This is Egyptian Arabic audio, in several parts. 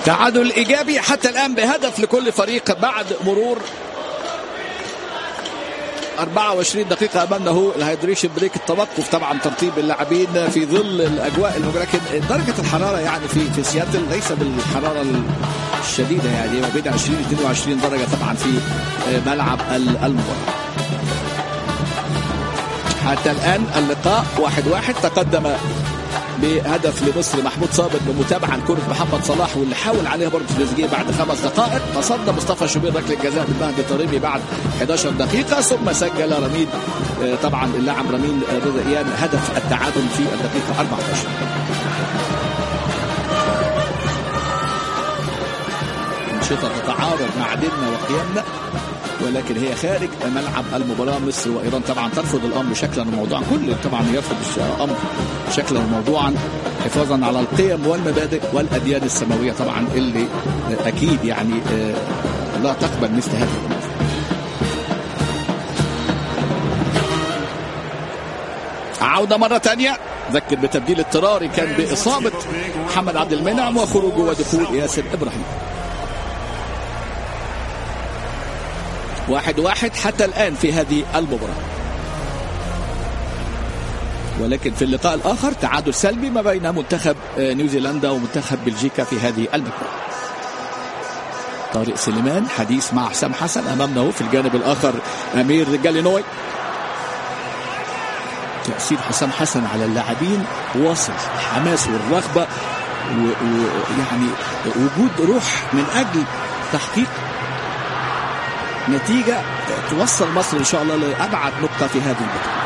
تعادل ايجابي حتى الان بهدف لكل فريق بعد مرور 24 دقيقة أمامنا هو الهيدريشن بريك التوقف طبعا ترتيب اللاعبين في ظل الأجواء الموجودة لكن درجة الحرارة يعني في في سياتل ليس بالحرارة الشديدة يعني ما بين 20 22 درجة طبعا في ملعب المباراة حتى الآن اللقاء واحد واحد تقدم بهدف لمصر محمود صابر بمتابعه لكره محمد صلاح واللي حاول عليها برضه تريزيجيه بعد خمس دقائق تصدى مصطفى شوبير ركله جزاء من مهدي طريبي بعد 11 دقيقه ثم سجل رميد طبعا اللاعب رمين رضا ايان هدف التعادل في الدقيقه 14 أنشطة تتعارض مع ديننا وقيمنا ولكن هي خارج ملعب المباراه مصر وايران طبعا ترفض الامر شكلا وموضوعا كل طبعا يرفض الامر شكلا وموضوعا حفاظا على القيم والمبادئ والاديان السماويه طبعا اللي اكيد يعني لا تقبل مثل هذه الامور. عودة مرة ثانية ذكر بتبديل اضطراري كان بإصابة محمد عبد المنعم وخروجه ودخول ياسر إبراهيم واحد واحد حتى الآن في هذه المباراة ولكن في اللقاء الآخر تعادل سلبي ما بين منتخب نيوزيلندا ومنتخب بلجيكا في هذه المجموعة طارق سليمان حديث مع حسام حسن أمامنا في الجانب الآخر أمير جالينوي تأثير حسام حسن على اللاعبين واصل الحماس والرغبة ويعني وجود روح من أجل تحقيق نتيجة توصل مصر إن شاء الله لأبعد نقطة في هذه البطولة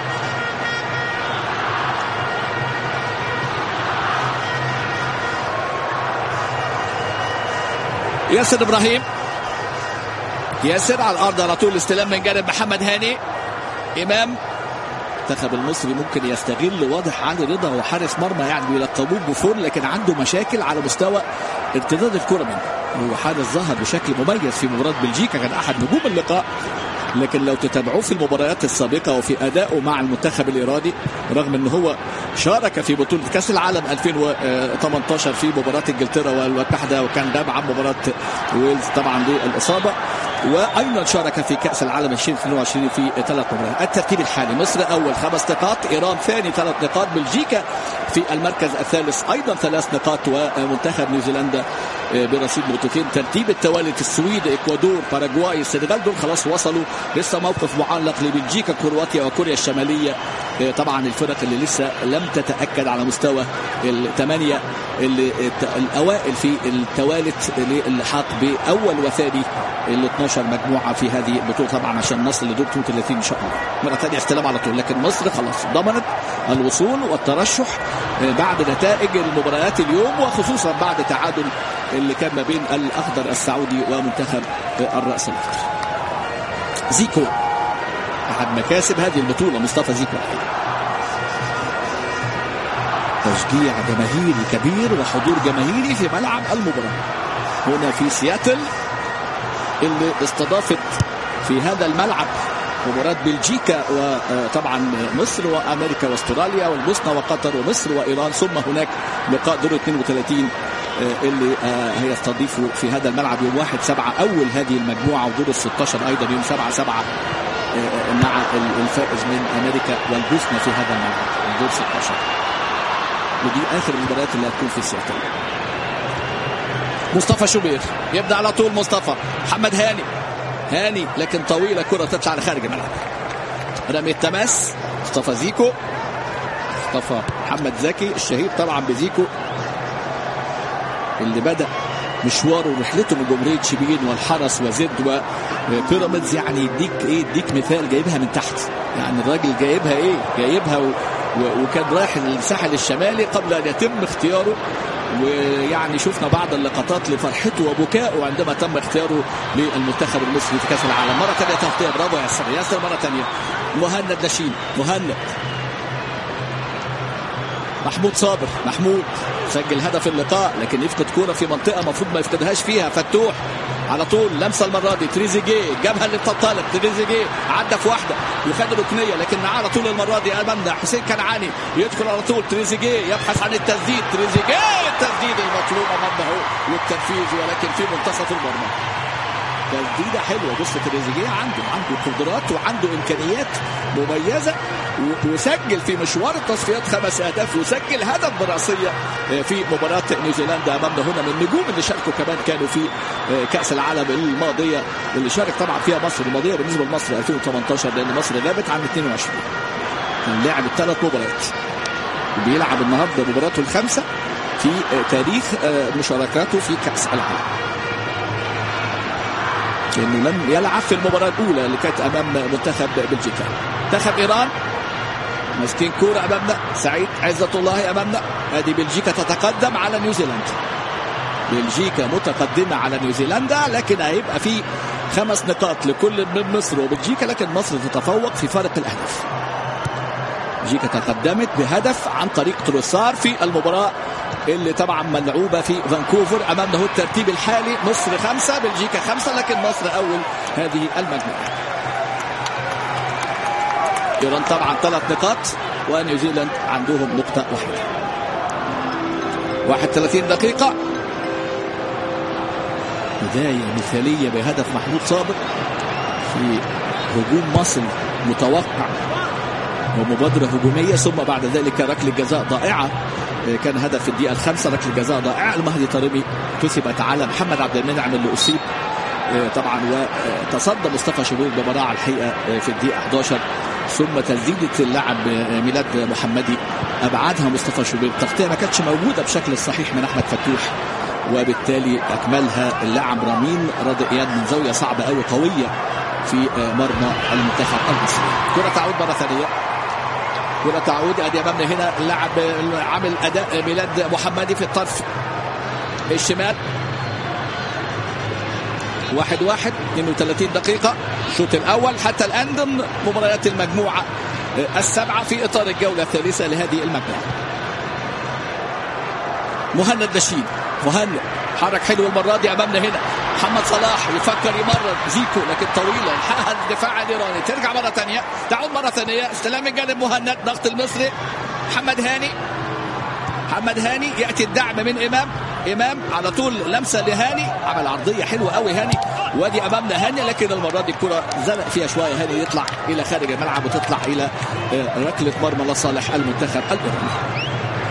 ياسر إبراهيم ياسر على الأرض على طول استلام من جانب محمد هاني إمام المنتخب المصري ممكن يستغل واضح علي رضا هو حارس مرمى يعني بيلقبوه بوفون لكن عنده مشاكل على مستوى ارتداد الكره منه هو حارس ظهر بشكل مميز في مباراه بلجيكا كان احد نجوم اللقاء لكن لو تتابعوه في المباريات السابقه وفي ادائه مع المنتخب الايراني رغم ان هو شارك في بطوله كاس العالم 2018 في مباراه انجلترا والمتحده وكان غاب عن مباراه ويلز طبعا للاصابه وايضا شارك في كاس العالم 2022 في ثلاث مباريات الترتيب الحالي مصر اول خمس نقاط ايران ثاني ثلاث نقاط بلجيكا في المركز الثالث ايضا ثلاث نقاط ومنتخب نيوزيلندا برصيد نقطتين ترتيب التوالي السويد اكوادور باراجواي السنغال دول خلاص وصلوا لسه موقف معلق لبلجيكا كرواتيا وكوريا الشماليه طبعا الفرق اللي لسه لم تتاكد على مستوى الثمانيه اللي الاوائل في التوالت للحاق باول وثاني ال 12 مجموعه في هذه البطوله طبعا عشان نصل لدور 32 ان شاء الله مره ثانيه استلام على طول لكن مصر خلاص ضمنت الوصول والترشح بعد نتائج المباريات اليوم وخصوصا بعد تعادل اللي كان ما بين الاخضر السعودي ومنتخب الراس الاخضر زيكو احد مكاسب هذه البطوله مصطفى زيكو تشجيع جماهيري كبير وحضور جماهيري في ملعب المباراه هنا في سياتل اللي استضافت في هذا الملعب مباراة بلجيكا وطبعا مصر وامريكا واستراليا والبوسنه وقطر ومصر وايران ثم هناك لقاء دور 32 اللي هيستضيفوا في هذا الملعب يوم 1 7 اول هذه المجموعه ودور ال 16 ايضا يوم 7 7 مع الفائز من امريكا والبوسنه في هذا الملعب دور 16 ودي اخر المباريات اللي هتكون في سياتل مصطفى شوبير يبدا على طول مصطفى محمد هاني هاني لكن طويله كره تطلع لخارج الملعب رمي التماس مصطفى زيكو مصطفى محمد زكي الشهيد طبعا بزيكو اللي بدا مشواره ورحلته من جمهوريه شبين والحرس وزد وبيراميدز يعني يديك ايه يديك مثال جايبها من تحت يعني الراجل جايبها ايه جايبها و... و... وكان رايح للساحل الشمالي قبل ان يتم اختياره ويعني شفنا بعض اللقطات لفرحته وبكائه عندما تم اختياره للمنتخب المصري في كاس العالم مره ثانيه تغطيه برافو يا ياسر ياسر مره ثانيه مهند نشيم مهند محمود صابر محمود سجل هدف اللقاء لكن يفقد كوره في منطقه المفروض ما يفقدهاش فيها فتوح على طول لمسه المره دي تريزيجيه جابها اللي بتطالب تريزيجيه عدى في واحده وخد ركنيه لكن معاه على طول المره دي امامنا حسين كنعاني يدخل على طول تريزيجيه يبحث عن التسديد تريزيجيه التسديد المطلوب امامنا هو والتنفيذ ولكن في منتصف المرمى تسديده حلوه بص تريزيجيه عنده عنده قدرات وعنده امكانيات مميزه وسجل في مشوار التصفيات خمس اهداف وسجل هدف براسيه في مباراه نيوزيلندا امامنا هنا من النجوم اللي شاركوا كمان كانوا في كاس العالم الماضيه اللي شارك طبعا فيها مصر الماضيه بالنسبه لمصر 2018 لان مصر غابت عن 22 كان لعب الثلاث مباريات وبيلعب النهارده مباراته الخامسه في تاريخ مشاركاته في كاس العالم لانه لم يلعب في المباراه الاولى اللي كانت امام منتخب بلجيكا منتخب ايران ماسكين كوره امامنا سعيد عزه الله امامنا ادي بلجيكا تتقدم على نيوزيلندا بلجيكا متقدمه على نيوزيلندا لكن هيبقى في خمس نقاط لكل من مصر وبلجيكا لكن مصر تتفوق في فارق الاهداف بلجيكا تقدمت بهدف عن طريق تروسار في المباراه اللي طبعا ملعوبه في فانكوفر امامنا هو الترتيب الحالي مصر خمسه بلجيكا خمسه لكن مصر اول هذه المجموعه. ايران طبعا ثلاث نقاط ونيوزيلاند عندهم نقطه واحده. 31 دقيقه بدايه مثاليه بهدف محمود صابر في هجوم مصر متوقع ومبادرة هجومية ثم بعد ذلك ركلة جزاء ضائعة كان هدف في الدقيقة الخامسة ركلة جزاء ضائعة المهدي طارمي كسبت على محمد عبد المنعم اللي أصيب طبعا وتصدى مصطفى شوبير ببراعة الحقيقة في الدقيقة 11 ثم تسديدة اللاعب ميلاد محمدي أبعدها مصطفى شوبير التغطية ما كانتش موجودة بشكل الصحيح من أحمد فتوح وبالتالي أكملها اللاعب رامين راضي إياد من زاوية صعبة قوي قوية في مرمى المنتخب المصري كرة تعود مرة ثانية كرة تعود ادي امامنا هنا اللاعب عامل اداء ميلاد محمدي في الطرف الشمال واحد واحد 32 دقيقة الشوط الأول حتى الآن ضمن مباريات المجموعة السبعة في إطار الجولة الثالثة لهذه المجموعة مهند بشير مهند حرك حلو المرة دي أمامنا هنا محمد صلاح يفكر يمرر زيكو لكن طويلة الحقها الدفاع الإيراني ترجع مرة ثانية تعود مرة ثانية استلام من جانب مهند ضغط المصري محمد هاني محمد هاني يأتي الدعم من إمام إمام على طول لمسة لهاني عمل عرضية حلوة قوي هاني وادي أمامنا هاني لكن المرة دي الكرة زنق فيها شوية هاني يطلع إلى خارج الملعب وتطلع إلى ركلة مرمى لصالح المنتخب الإيراني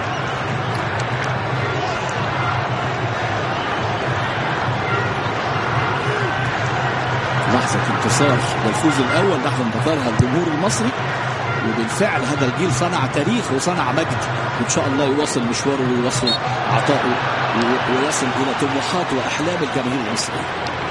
لحظة انتصار والفوز الأول لحظة انتصارها الجمهور المصري وبالفعل هذا الجيل صنع تاريخ وصنع مجد وإن شاء الله يواصل مشواره ويواصل عطائه ويصل إلى طموحات وأحلام الجماهير المصرية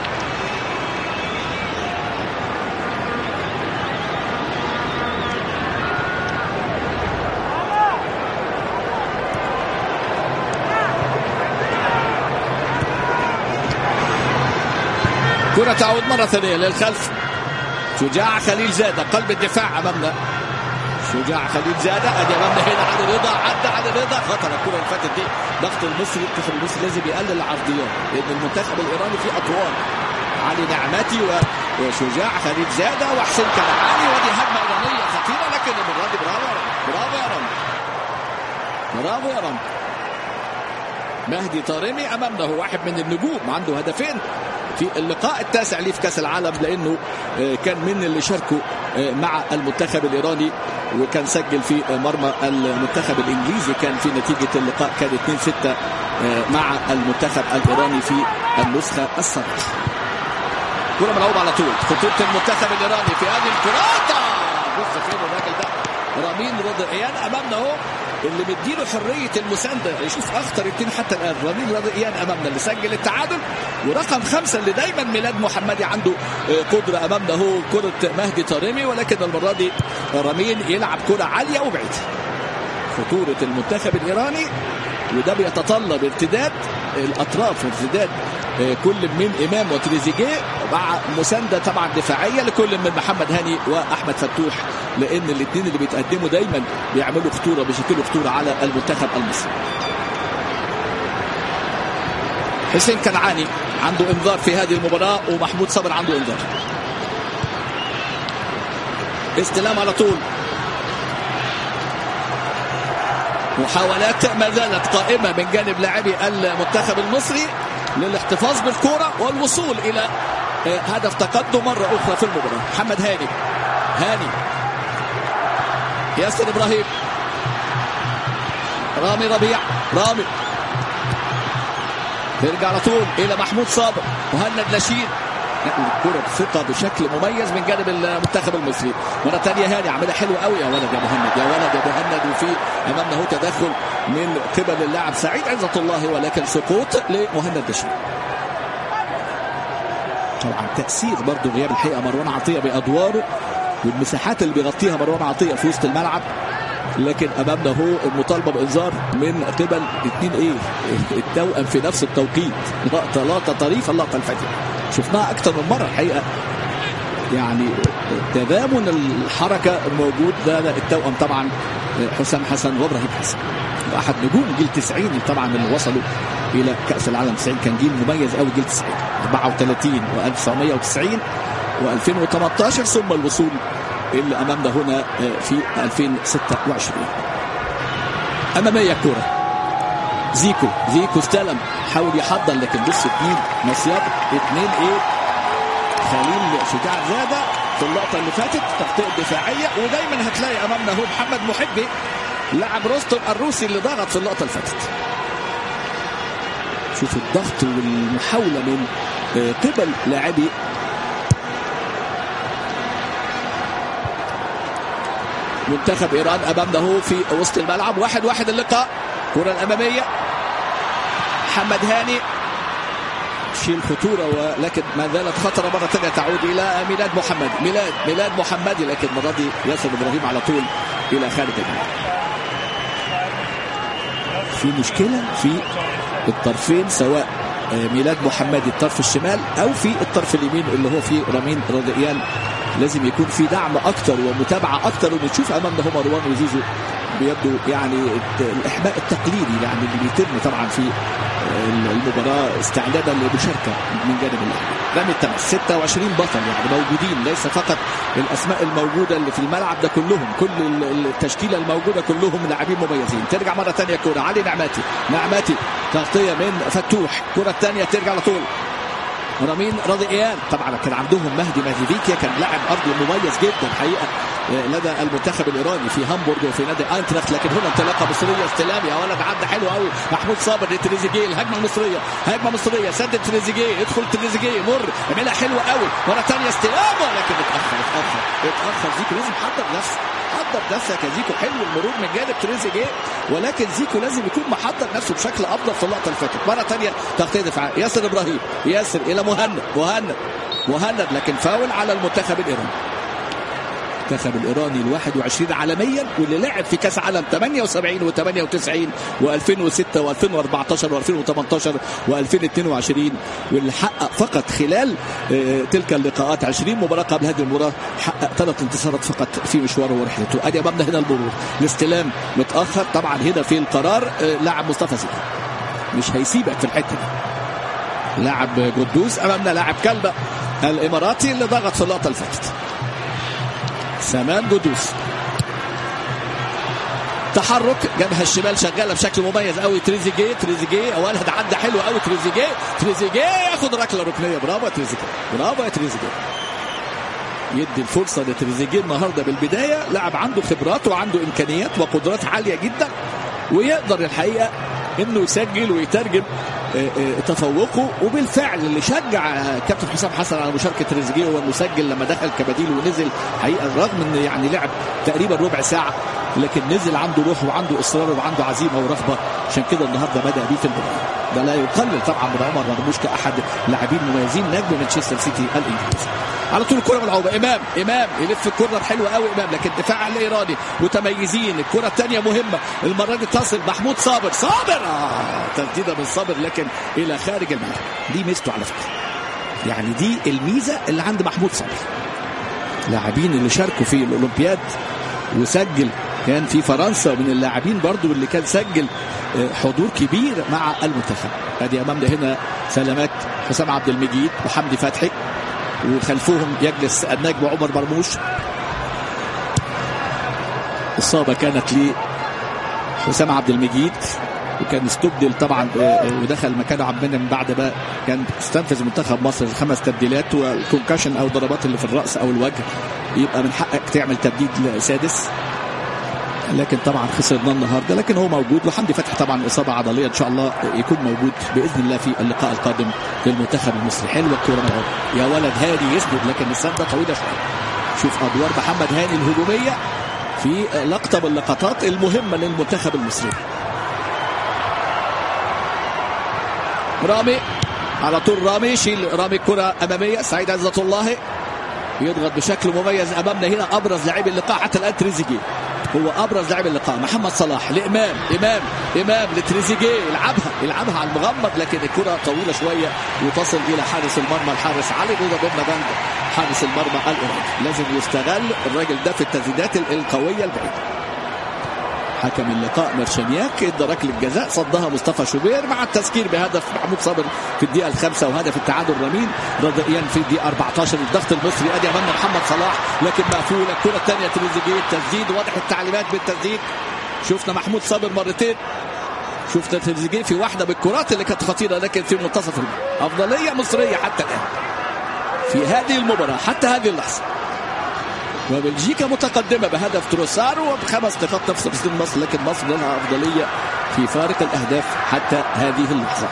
كرة تعود مرة ثانية للخلف شجاع خليل زادة قلب الدفاع أمامنا شجاع خليل زادة أدي أمامنا هنا علي رضا عدى علي رضا خطر الكرة اللي فاتت دي ضغط المصري المنتخب المصري لازم يقلل العرضيات لأن المنتخب الإيراني فيه أطوال علي نعمتي وشجاع خليل زادة وحسين كنعاني ودي هجمة إيرانية خطيرة لكن المرة دي برافو يا رب برافو يا رب برافو يا رب مهدي طارمي أمامنا هو واحد من النجوم عنده هدفين في اللقاء التاسع ليه في كاس العالم لانه كان من اللي شاركوا مع المنتخب الايراني وكان سجل في مرمى المنتخب الانجليزي كان في نتيجه اللقاء كان 2 6 مع المنتخب الايراني في النسخه السابقه. كره ملعوبه على طول خطوط المنتخب الايراني في هذه الكرات بص فين الراجل ده رامين رضيان امامنا اهو اللي مديله حريه المسانده يشوف اخطر اثنين حتى الان رامين رضيان امامنا اللي سجل التعادل ورقم خمسه اللي دايما ميلاد محمدي عنده قدره امامنا هو كره مهدي طارمي ولكن المره دي رامين يلعب كره عاليه وبعيده خطوره المنتخب الايراني وده بيتطلب ارتداد الاطراف وارتداد كل من امام وتريزيجيه مع مسانده طبعا دفاعيه لكل من محمد هاني واحمد فتوح لان الاثنين اللي بيتقدموا دايما بيعملوا خطوره بيشكلوا خطوره على المنتخب المصري حسين كنعاني عنده انذار في هذه المباراه ومحمود صبر عنده انذار استلام على طول محاولات ما زالت قائمه من جانب لاعبي المنتخب المصري للاحتفاظ بالكره والوصول الى هدف تقدم مره اخرى في المباراه محمد هاني هاني ياسر ابراهيم رامي ربيع رامي ترجع على طول الى محمود صابر مهند لاشين نقل الكرة بثقة بشكل مميز من جانب المنتخب المصري مرة ثانية هاني عملها حلوة قوي يا ولد يا مهند يا ولد يا مهند وفي أمامنا هو تدخل من قبل اللاعب سعيد عزة الله ولكن سقوط لمهند لاشين طبعا تأثير برضه غياب الحقيقة مروان عطية بأدواره والمساحات اللي بيغطيها مروان عطية في وسط الملعب لكن امامنا هو المطالبه بانذار من قبل اثنين ايه التوأم في نفس التوقيت لقطه لقطه طريفه اللقطه اللي فاتت شفناها اكثر من مره الحقيقه يعني تبامن الحركه الموجود ده التوأم طبعا حسام حسن وابراهيم حسن واحد نجوم جيل 90 طبعا اللي وصلوا الى كاس العالم 90 كان جيل مميز قوي جيل 90 34 و1990 و2018 ثم الوصول اللي امامنا هنا في 2026 اماميه الكره زيكو زيكو استلم حاول يحضر لكن بص اثنين مصياب اثنين ايه خليل شجاع زاده في اللقطه اللي فاتت تغطيه دفاعيه ودايما هتلاقي امامنا هو محمد محبي لاعب روستر الروسي اللي ضغط في اللقطه اللي فاتت شوف الضغط والمحاوله من قبل لاعبي منتخب ايران امامنا هو في وسط الملعب واحد واحد اللقاء كرة الامامية محمد هاني شيل خطورة ولكن ما زالت خطرة مرة ثانية تعود إلى ميلاد محمد ميلاد ميلاد محمدي لكن المرة دي ياسر إبراهيم على طول إلى خارج الملعب في مشكلة في الطرفين سواء ميلاد محمدي الطرف الشمال أو في الطرف اليمين اللي هو في رامين رضيان لازم يكون في دعم اكتر ومتابعه اكتر ونشوف امامنا هو مروان وزيزو بيبدو يعني الاحماء التقليدي يعني اللي بيتم طبعا في المباراه استعدادا للمشاركه من جانب الاهلي رامي التمس 26 بطل يعني موجودين ليس فقط الاسماء الموجوده اللي في الملعب ده كلهم كل التشكيله الموجوده كلهم لاعبين مميزين ترجع مره ثانيه كوره علي نعماتي نعماتي تغطيه من فتوح الكره الثانيه ترجع على طول رامين راضي ايان طبعا كان عندهم مهدي مهديفيكيا كان لاعب ارضي مميز جدا حقيقه لدى المنتخب الايراني في هامبورغ وفي نادي اينتراخت لكن هنا انطلاقه مصريه استلام يا ولد عدى حلو قوي محمود صابر لتريزيجيه الهجمه المصريه هجمه مصريه سدد تريزيجيه يدخل تريزيجيه مر عملها حلوه قوي مره ثانيه استلام ولكن اتاخر اتاخر اتاخر زيكو لازم حضر نفسه حضر نفسك يا زيكو حلو المرور من جانب تريزيجيه ولكن زيكو لازم يكون محضر نفسه بشكل افضل في اللقطه اللي فاتت مره ثانيه تغطيه دفاع ياسر ابراهيم ياسر الى مهند مهند مهند لكن فاول على المنتخب الايراني المنتخب الايراني ال 21 عالميا واللي لعب في كاس عالم 78 و98 و2006 و2014 و2018 و2022 واللي حقق فقط خلال تلك اللقاءات 20 مباراه قبل هذه المباراه حقق ثلاث انتصارات فقط في مشواره ورحلته ادي امامنا هنا المرور الاستلام متاخر طبعا هنا في القرار لاعب مصطفى زيدان مش هيسيبك في الحته دي لاعب قدوس امامنا لاعب كلبه الاماراتي اللي ضغط في اللقطه اللي فاتت سامان قدوس تحرك جبهه الشمال شغاله بشكل مميز قوي تريزيجيه تريزيجيه ولد عدى حلو قوي تريزيجيه تريزيجيه ياخد ركله ركنيه برافو يا تريزيجيه برافو يا تريزيجيه يدي الفرصه لتريزيجيه النهارده بالبدايه لاعب عنده خبرات وعنده امكانيات وقدرات عاليه جدا ويقدر الحقيقه انه يسجل ويترجم تفوقه وبالفعل اللي شجع كابتن حسام حسن على مشاركه تريزيجيه هو انه سجل لما دخل كبديل ونزل حقيقه رغم ان يعني لعب تقريبا ربع ساعه لكن نزل عنده روح وعنده اصرار وعنده عزيمه ورغبه عشان كده النهارده بدا بيه في المباراه ده لا يقلل طبعا من عمر مرموش كاحد لاعبين مميزين نجم مانشستر سيتي الانجليزي على طول الكره ملعوبه امام امام يلف الكره حلوه قوي امام لكن دفاع الايراني متميزين الكره الثانيه مهمه المره دي تصل محمود صابر صابر آه تسديده من صابر لكن الى خارج الملعب دي ميزته على فكره يعني دي الميزه اللي عند محمود صابر لاعبين اللي شاركوا في الاولمبياد وسجل كان في فرنسا من اللاعبين برضو اللي كان سجل حضور كبير مع المنتخب ادي امامنا هنا سلامات حسام عبد المجيد وحمدي فتحي وخلفهم يجلس النجم عمر مرموش إصابة كانت لي حسام عبد المجيد وكان استبدل طبعا ودخل مكانه عبد المنعم بعد ما كان استنفذ منتخب مصر الخمس تبديلات والكونكشن او الضربات اللي في الراس او الوجه يبقى من حقك تعمل تبديل سادس لكن طبعا خسرنا النهارده لكن هو موجود وحمدي فتحي طبعا اصابه عضليه ان شاء الله يكون موجود باذن الله في اللقاء القادم للمنتخب المصري حلوه الكوره يا ولد هادي يسجد لكن السنده طويله شويه شوف ادوار محمد هاني الهجوميه في لقطه من اللقطات المهمه للمنتخب المصري رامي على طول رامي يشيل رامي الكره اماميه سعيد عزة الله يضغط بشكل مميز امامنا هنا ابرز لاعبي اللقاء حتى الان تريزيجيه هو ابرز لاعب اللقاء محمد صلاح لامام امام امام لتريزيجيه يلعبها يلعبها على المغمض لكن الكره طويله شويه وتصل الى حارس المرمى الحارس علي رضا بن بند حارس المرمى الايراني لازم يستغل الراجل ده في التسديدات القويه البعيده حكم اللقاء ميرشانياك ادى ركله جزاء صدها مصطفى شوبير مع التذكير بهدف محمود صابر في الدقيقه الخامسه وهدف التعادل رمين رضيان في الدقيقه 14 الضغط المصري ادي امامنا محمد صلاح لكن مقفوله الكره الثانيه تريزيجيه التسديد واضح التعليمات بالتسديد شفنا محمود صابر مرتين شفنا تريزيجيه في واحده من الكرات اللي كانت خطيره لكن في منتصف افضليه مصريه حتى الان في هذه المباراه حتى هذه اللحظه وبلجيكا متقدمه بهدف تروسار وبخمس نقاط نفس رصيد مصر لكن مصر لها افضليه في فارق الاهداف حتى هذه اللحظه.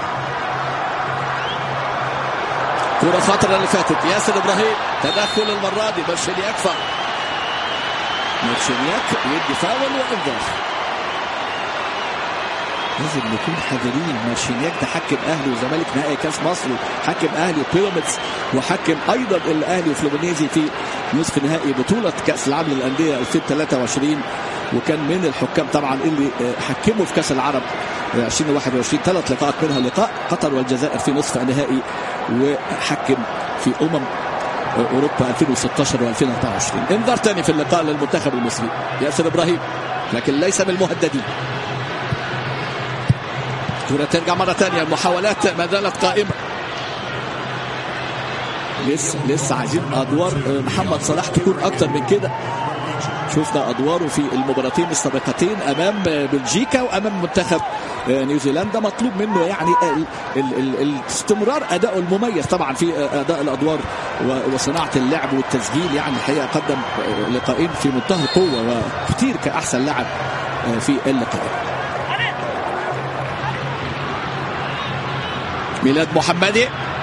كرة الفترة اللي فاتت ياسر ابراهيم تدخل المرة دي مارشينياك فاول. مارشينياك يدي فاول وانذار. لازم نكون حذرين مارشينياك ده حكم اهلي وزمالك نهائي كاس مصر وحكم اهلي وبيراميدز وحكم ايضا الاهلي وفلومينيزي في نصف نهائي بطوله كاس العالم للانديه 2023 وكان من الحكام طبعا اللي حكموا في كاس العرب 2021 ثلاث لقاءات منها لقاء قطر والجزائر في نصف النهائي وحكم في امم اوروبا 2016 و2024 انذار ثاني في اللقاء للمنتخب المصري ياسر ابراهيم لكن ليس من المهددين كرة ترجع مرة ثانية المحاولات ما زالت قائمة لسه لسه عايزين ادوار محمد صلاح تكون اكتر من كده شفنا ادواره في المباراتين السابقتين امام بلجيكا وامام منتخب نيوزيلندا مطلوب منه يعني ال ال ال الاستمرار اداؤه المميز طبعا في اداء الادوار وصناعه اللعب والتسجيل يعني الحقيقه قدم لقاءين في منتهى القوه وكثير كاحسن لاعب في اللقاء ميلاد محمدي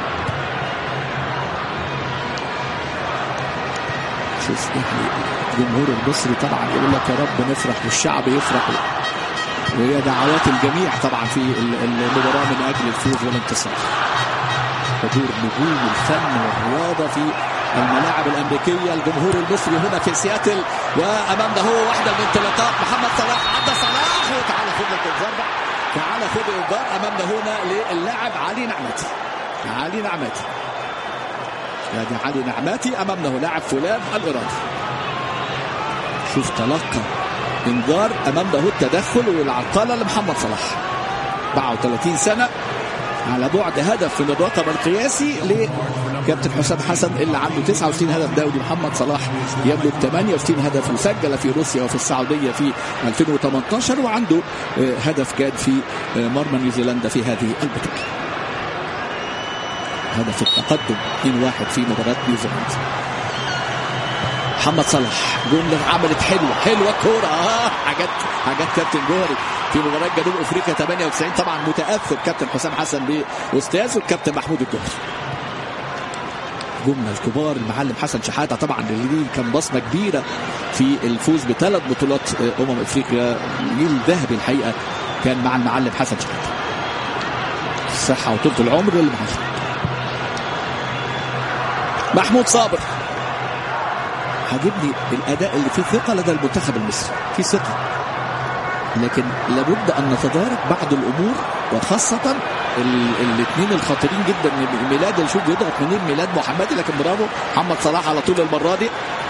شوف يعني الجمهور المصري طبعا يقول لك يا رب نفرح والشعب يفرح وهي دعوات الجميع طبعا في المباراه من اجل الفوز والانتصار حضور نجوم الفن والرياضه في الملاعب الامريكيه الجمهور المصري هنا في سياتل وامامنا هو واحده من انطلاقات محمد صلاح عدى صلاح وتعالى خد لك الضربه تعالى خد الانذار امامنا هنا للاعب علي نعمتي علي نعمتي يعني علي نعماتي امامنا لاعب فلان الايراني شوف تلقى انذار امامنا التدخل والعرقله لمحمد صلاح 34 سنه على بعد هدف من الرقم القياسي لكابتن حسام حسن اللي عنده 69 هدف دولي محمد صلاح يملك 68 هدف وسجل في روسيا وفي السعوديه في 2018 وعنده هدف كان في مرمى نيوزيلندا في هذه البطوله. هدف التقدم 2-1 في مباراه نيوزيلندا. محمد صلاح جملة عملت حلوة حلوة كورة اه حاجات حاجات كابتن جوهري في مباراة جنوب افريقيا 98 طبعا متأثر كابتن حسام حسن باستاذه الكابتن محمود الجوهري جملة الكبار المعلم حسن شحاتة طبعا اللي كان بصمة كبيرة في الفوز بثلاث بطولات أمم أفريقيا جيل ذهبي الحقيقة كان مع المعلم حسن شحاتة الصحة وطولة العمر للمعلم محمود صابر عاجبني الاداء اللي فيه ثقه لدى المنتخب المصري في ثقه لكن لابد ان نتدارك بعض الامور وخاصه الاثنين الخطيرين جدا ميلاد نشوف بيضغط منين ميلاد محمدي لكن برافو محمد صلاح على طول المره دي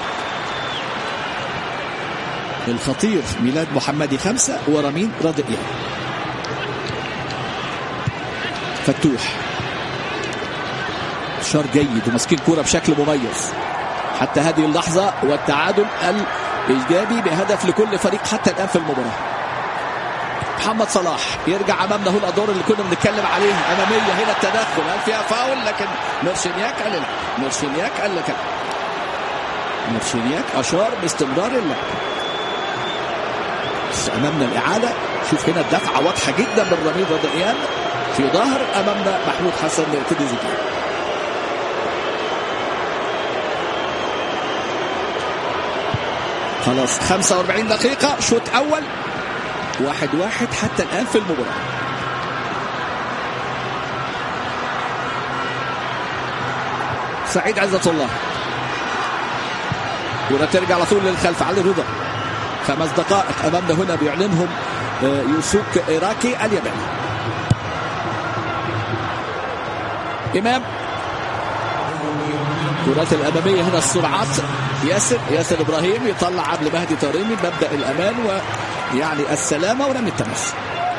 الخطير ميلاد محمدي خمسه ورامين رضي فتوح اشار جيد وماسكين كوره بشكل مميز حتى هذه اللحظه والتعادل الايجابي بهدف لكل فريق حتى الان في المباراه محمد صلاح يرجع امامنا هو الادوار اللي كنا بنتكلم عليها اماميه هنا التدخل هل فيها فاول لكن ميرشينياك قال لا ميرشينياك قال لك ميرشينياك اشار باستمرار اللعب بس امامنا الاعاده شوف هنا الدفعه واضحه جدا من رميل رضيان في ظهر امامنا محمود حسن تريزيجيه خلاص 45 دقيقة شوط أول واحد واحد حتى الآن في المباراة سعيد عزة الله كرة ترجع على طول للخلف علي رضا خمس دقائق أمامنا هنا بيعلنهم يوسوك إيراكي الياباني إمام الكرات الأمامية هنا السرعات ياسر ياسر إبراهيم يطلع قبل مهدي طارمي مبدأ الأمان ويعني السلامة ورمي التماس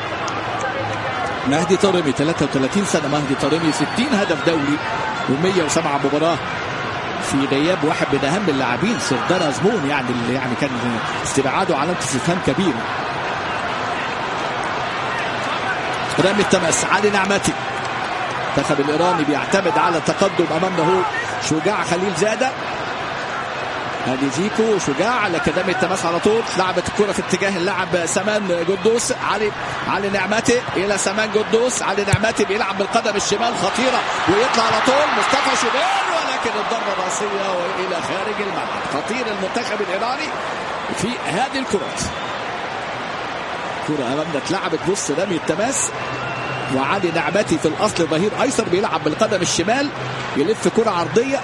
مهدي طارمي 33 سنة مهدي طارمي 60 هدف دولي و107 مباراة في غياب واحد من أهم اللاعبين سردار زبون يعني اللي يعني كان استبعاده علامة استفهام كبيرة رمي التماس علي نعمتي المنتخب الايراني بيعتمد على التقدم امامنا هو شجاع خليل زاده ادي زيكو شجاع لكن رمي التماس على طول لعبت الكره في اتجاه اللاعب سمان قدوس علي علي نعمتي الى سمان قدوس علي نعمتي بيلعب بالقدم الشمال خطيره ويطلع على طول مصطفى شوبير ولكن الضربه الراسيه والى خارج الملعب خطير المنتخب الايراني في هذه الكرات كرة امامنا اتلعبت بص رمي التماس وعلي نعمتي في الاصل ظهير ايسر بيلعب بالقدم الشمال يلف كره عرضيه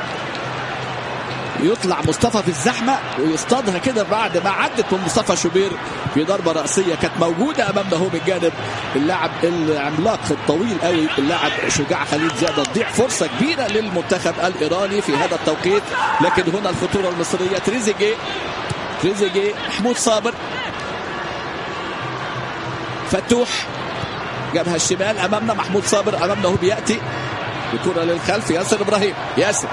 يطلع مصطفى في الزحمه ويصطادها كده بعد ما عدت من مصطفى شوبير في ضربه راسيه كانت موجوده امامنا هو من جانب اللاعب العملاق الطويل قوي اللاعب شجاع خليل زاده تضيع فرصه كبيره للمنتخب الايراني في هذا التوقيت لكن هنا الخطوره المصريه تريزيجيه تريزيجيه محمود صابر فتوح جابها الشمال امامنا محمود صابر امامنا هو بياتي الكره للخلف ياسر ابراهيم ياسر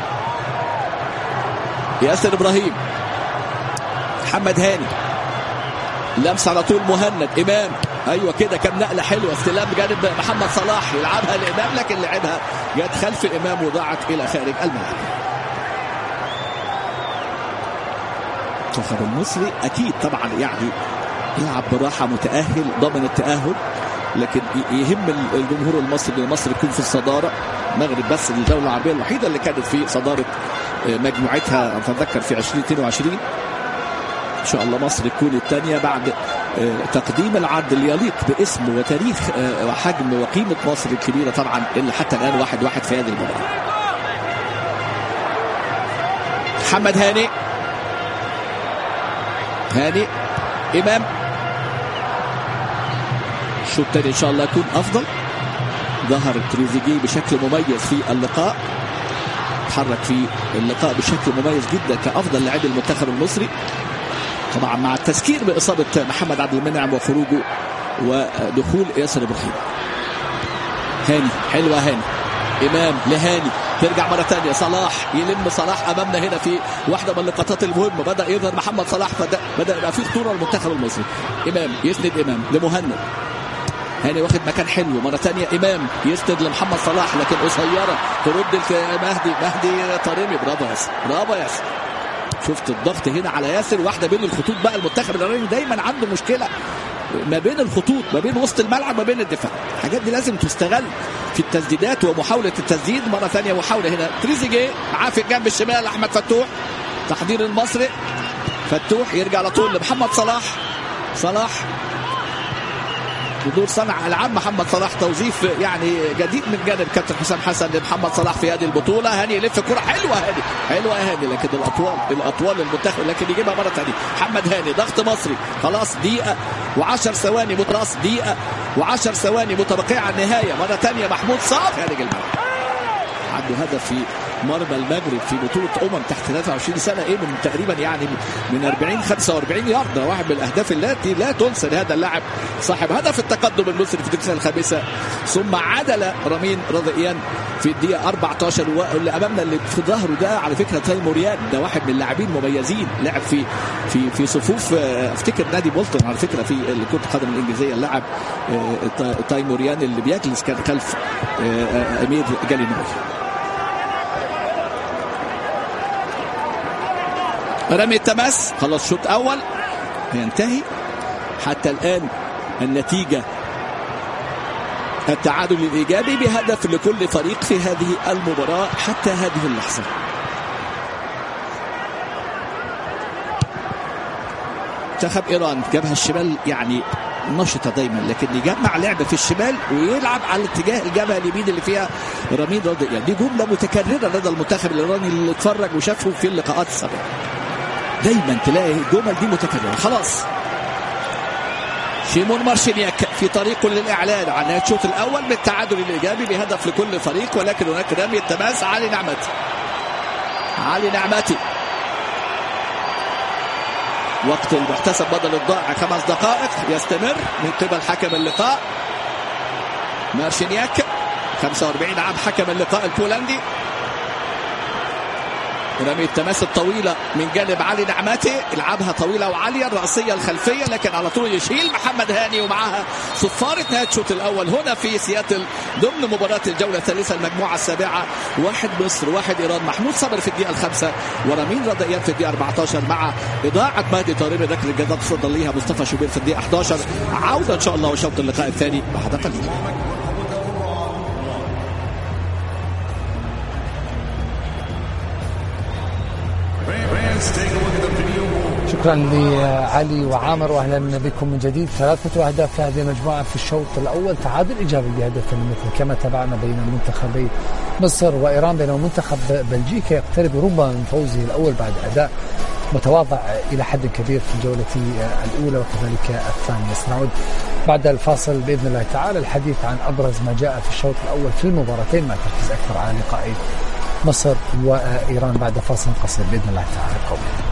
ياسر ابراهيم محمد هاني لمس على طول مهند امام ايوه كده كام نقله حلوه استلام جانب محمد صلاح يلعبها لامام لكن لعبها جت خلف امام وضاعت الى خارج الملعب المنتخب المصري اكيد طبعا يعني يلعب براحه متاهل ضمن التاهل لكن يهم الجمهور المصري ان مصر تكون في الصداره المغرب بس الدوله العربيه الوحيده اللي كانت في صداره مجموعتها اتذكر في 2022 ان شاء الله مصر تكون الثانيه بعد تقديم العرض اللي يليق باسم وتاريخ وحجم وقيمه مصر الكبيره طبعا اللي حتى الان واحد واحد في هذه المباراه. محمد هاني هاني امام الشوط الثاني ان شاء الله يكون افضل ظهر تريزيجيه بشكل مميز في اللقاء تحرك في اللقاء بشكل مميز جدا كافضل لاعبي المنتخب المصري طبعا مع التذكير باصابه محمد عبد المنعم وخروجه ودخول ياسر ابراهيم هاني حلوه هاني امام لهاني ترجع مره ثانيه صلاح يلم صلاح امامنا هنا في واحده من اللقطات المهمه بدا يظهر محمد صلاح فبدا بدا يبقى في خطوره للمنتخب المصري امام يسند امام لمهند هاني واخد مكان حلو مره ثانيه امام يسند لمحمد صلاح لكن قصيره ترد مهدي مهدي طارمي برافو ياسر برافو ياسر شفت الضغط هنا على ياسر واحده بين الخطوط بقى المنتخب الايراني دايما عنده مشكله ما بين الخطوط ما بين وسط الملعب ما بين الدفاع الحاجات دي لازم تستغل في التسديدات ومحاوله التسديد مره ثانيه محاوله هنا تريزيجيه معاه في الجنب الشمال احمد فتوح تحضير المصري فتوح يرجع على طول لمحمد صلاح صلاح بدور صنع العاب محمد صلاح توظيف يعني جديد من جانب كابتن حسام حسن لمحمد صلاح في هذه البطوله هاني يلف كره حلوه هاني حلوه يا هاني لكن الاطوال الاطوال المنتخب لكن يجيبها مره ثانيه محمد هاني ضغط مصري خلاص دقيقه و10 ثواني متراس دقيقه و10 ثواني متبقيه على النهايه مره ثانيه محمود صعب خارج الملعب عنده هدف في مرمى المغرب في بطوله امم تحت 23 سنه ايه من تقريبا يعني من 40 45 يارده واحد من الاهداف التي لا تنسى لهذا اللاعب صاحب هدف التقدم المصري في الدقيقه الخامسه ثم عدل رامين رضيان في الدقيقه 14 واللي امامنا اللي في ظهره ده على فكره تايموريان ده واحد من اللاعبين مميزين لعب في في في صفوف افتكر نادي بولتون على فكره في كره القدم الانجليزيه اللاعب تايموريان اللي بيجلس كان خلف امير جالينوي رمي التماس خلاص شوط اول ينتهي حتى الان النتيجه التعادل الايجابي بهدف لكل فريق في هذه المباراه حتى هذه اللحظه منتخب ايران جبهه الشمال يعني نشطه دايما لكن يجمع لعب في الشمال ويلعب على اتجاه الجبهه اليمين اللي فيها رامين رضي يعني دي جمله متكرره لدى المنتخب الايراني اللي اتفرج وشافه في اللقاءات السابقه دايما تلاقي الجمل دي متكرره خلاص شيمون مارشينياك في طريقه للاعلان عن نهايه الشوط الاول بالتعادل الايجابي بهدف لكل فريق ولكن هناك رمي التماس علي نعمتي علي نعمتي وقت المحتسب بدل الضائع خمس دقائق يستمر من قبل حكم اللقاء مارشينياك 45 عام حكم اللقاء البولندي رمي التماس الطويلة من جانب علي نعماتي يلعبها طويلة وعالية الرأسية الخلفية لكن على طول يشيل محمد هاني ومعها صفارة نهاية الشوط الأول هنا في سياتل ضمن مباراة الجولة الثالثة المجموعة السابعة واحد مصر واحد إيران محمود صبر في الدقيقة الخامسة ورامين رضيان في الدقيقة 14 مع إضاعة مهدي طارمي ركلة الجزاء تصدر ليها مصطفى شوبير في الدقيقة 11 عودة إن شاء الله وشوط اللقاء الثاني بعد قليل شكرا لعلي وعامر واهلا بكم من جديد ثلاثة اهداف في هذه المجموعة في الشوط الاول تعادل ايجابي بهدف مثل كما تابعنا بين منتخبي مصر وايران بينما منتخب بلجيكا يقترب ربما من فوزه الاول بعد اداء متواضع الى حد كبير في الجولة الاولى وكذلك الثانية سنعود بعد الفاصل باذن الله تعالى الحديث عن ابرز ما جاء في الشوط الاول في المباراتين مع التركيز اكثر على لقاء مصر وايران بعد فاصل قصير باذن الله تعالى قوي